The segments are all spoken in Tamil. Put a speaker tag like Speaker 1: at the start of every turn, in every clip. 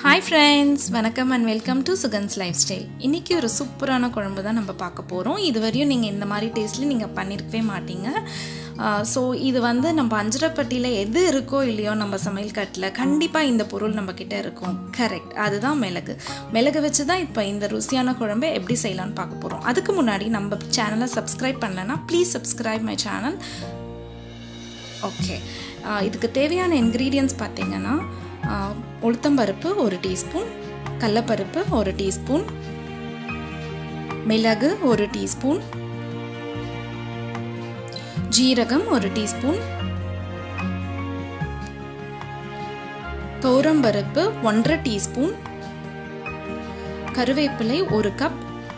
Speaker 1: ஹாய் ஃப்ரெண்ட்ஸ் வணக்கம் and welcome to Sugan's lifestyle இன்றைக்கி ஒரு சூப்பரான குழம்பு தான் நம்ம பார்க்க போகிறோம் இது வரையும் நீங்கள் இந்த மாதிரி டேஸ்ட்டில் நீங்கள் பண்ணியிருக்கவே மாட்டீங்க ஸோ இது வந்து நம்ம அஞ்சரப்பட்டியில் எது இருக்கோ இல்லையோ நம்ம சமையல் கட்டில் கண்டிப்பாக இந்த பொருள் நம்ம கிட்ட இருக்கும் கரெக்ட் அதுதான் மிளகு மிளகு வச்சு தான் இப்போ இந்த ருசியான குழம்பை எப்படி செய்யலாம்னு பார்க்க போகிறோம் அதுக்கு முன்னாடி நம்ம சேனலை சப்ஸ்கிரைப் பண்ணலன்னா please subscribe my channel okay இதுக்கு தேவையான இன்க்ரீடியன்ஸ் பார்த்தீங்கன்னா ஆஹ், உளுத்தம்பருப்பு ஒரு டீஸ்பூன் கடலப்பருப்பு ஒரு டீஸ்பூன் மிளகு ஒரு டீஸ்பூன் ஜீரகம் ஒரு டீஸ்பூன் தோரம்பருப்பு ஒன்றரை டீஸ்பூன் கருவேப்பிலை ஒரு கப்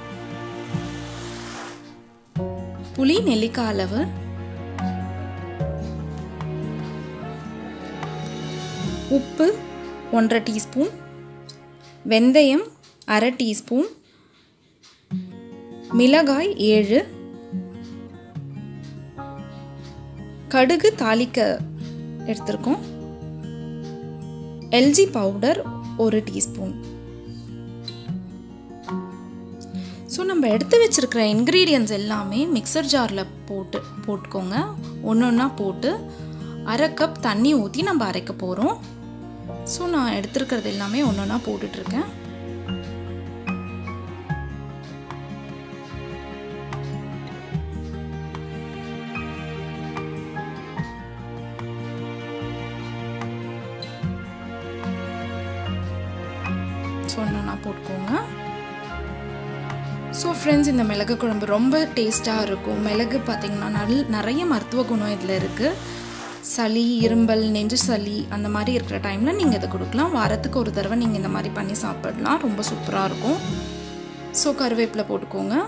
Speaker 1: புளி நெல்லிக்காய் அளவு உப்பு ஒன்றரை டீஸ்பூன் வெந்தயம் அரை டீஸ்பூன் மிளகாய் ஏழு கடுகு தாளிக்க எடுத்திருக்கோம் எல்ஜி பவுடர் ஒரு டீஸ்பூன் ஸோ நம்ம எடுத்து வச்சிருக்கிற இன்க்ரீடியன்ஸ் எல்லாமே மிக்சர் ஜாரில் போட்டு போட்டுக்கோங்க ஒன்று ஒன்றா போட்டு அரை கப் தண்ணி ஊற்றி நம்ம அரைக்க போகிறோம் ஸோ நான் எடுத்துருக்கிறது எல்லாமே ஒன்று ஒன்றா போட்டுட்ருக்கேன் ஸோ ஒன்று ஒன்றா போட்டுக்கோங்க ஸோ ஃப்ரெண்ட்ஸ் இந்த மிளகு குழம்பு ரொம்ப டேஸ்ட்டாக இருக்கும் மிளகு பார்த்திங்கன்னா நல் நிறைய மருத்துவ குணம் இதில் இருக்குது சளி இரும்பல் நெஞ்சு சளி அந்த மாதிரி இருக்கிற டைமில் நீங்கள் இதை கொடுக்கலாம் வாரத்துக்கு ஒரு தடவை நீங்கள் இந்த மாதிரி பண்ணி சாப்பிடலாம் ரொம்ப சூப்பராக இருக்கும் ஸோ கருவேப்பிலை போட்டுக்கோங்க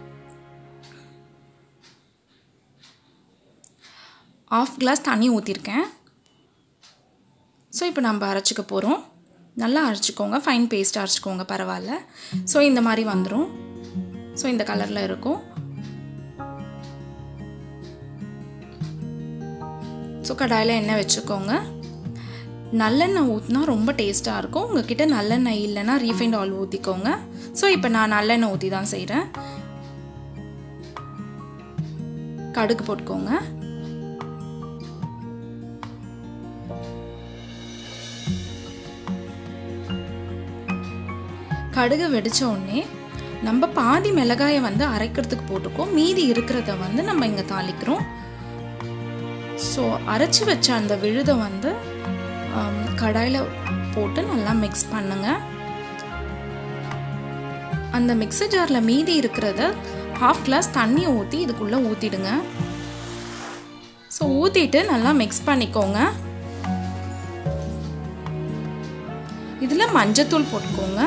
Speaker 1: ஆஃப் கிளாஸ் தண்ணி ஊற்றிருக்கேன் ஸோ இப்போ நம்ம அரைச்சிக்க போகிறோம் நல்லா அரைச்சிக்கோங்க ஃபைன் பேஸ்ட்டாக அரைச்சிக்கோங்க பரவாயில்ல ஸோ இந்த மாதிரி வந்துடும் ஸோ இந்த கலரில் இருக்கும் ஸோ கடாயில் எண்ணெய் வச்சுக்கோங்க நல்லெண்ணெய் ஊற்றினா ரொம்ப டேஸ்ட்டாக இருக்கும் உங்ககிட்ட நல்லெண்ணெய் இல்லைன்னா ரீஃபைண்ட் ஆயில் ஊற்றிக்கோங்க ஸோ இப்போ நான் நல்லெண்ணெய் ஊற்றி தான் செய்கிறேன் கடுகு போட்டுக்கோங்க கடுகு வெடிச்ச உடனே நம்ம பாதி மிளகாயை வந்து அரைக்கிறதுக்கு போட்டுக்கோம் மீதி இருக்கிறத வந்து நம்ம இங்கே தாளிக்கிறோம் ஸோ அரைச்சி வச்ச அந்த விழுதை வந்து கடாயில் போட்டு நல்லா மிக்ஸ் பண்ணுங்க அந்த மிக்சர் ஜாரில் மீதி இருக்கிறத ஹாஃப் கிளாஸ் தண்ணி ஊற்றி இதுக்குள்ளே ஊற்றிடுங்க ஸோ ஊற்றிட்டு நல்லா மிக்ஸ் பண்ணிக்கோங்க இதில் மஞ்சத்தூள் போட்டுக்கோங்க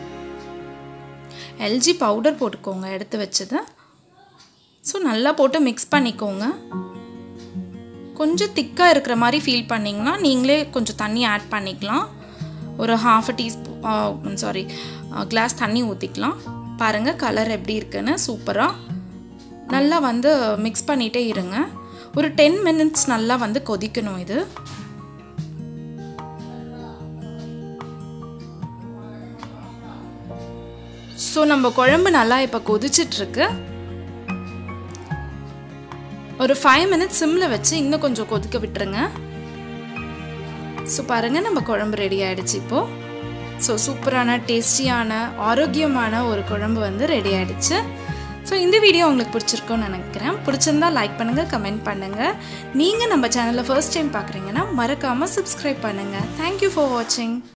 Speaker 1: எல்ஜி பவுடர் போட்டுக்கோங்க எடுத்து வச்சது ஸோ நல்லா போட்டு மிக்ஸ் பண்ணிக்கோங்க கொஞ்சம் திக்காக இருக்கிற மாதிரி ஃபீல் பண்ணிங்கன்னா நீங்களே கொஞ்சம் தண்ணி ஆட் பண்ணிக்கலாம் ஒரு ஹாஃப் டீஸ்பூன் சாரி கிளாஸ் தண்ணி ஊற்றிக்கலாம் பாருங்கள் கலர் எப்படி இருக்குன்னு சூப்பராக நல்லா வந்து மிக்ஸ் பண்ணிகிட்டே இருங்க ஒரு டென் மினிட்ஸ் நல்லா வந்து கொதிக்கணும் இது ஸோ நம்ம குழம்பு நல்லா இப்போ கொதிச்சிட்ருக்கு ஒரு ஃபைவ் மினிட்ஸ் சிம்மில் வச்சு இன்னும் கொஞ்சம் கொதிக்க விட்டுருங்க ஸோ பாருங்கள் நம்ம குழம்பு ரெடி ஆகிடுச்சு இப்போது ஸோ சூப்பரான டேஸ்டியான ஆரோக்கியமான ஒரு குழம்பு வந்து ரெடி ஆகிடுச்சு ஸோ இந்த வீடியோ உங்களுக்கு பிடிச்சிருக்கும்னு நினைக்கிறேன் பிடிச்சிருந்தா லைக் பண்ணுங்கள் கமெண்ட் பண்ணுங்கள் நீங்கள் நம்ம சேனலில் ஃபர்ஸ்ட் டைம் பார்க்குறீங்கன்னா மறக்காமல் சப்ஸ்கிரைப் பண்ணுங்கள் தேங்க்யூ ஃபார் வாட்சிங்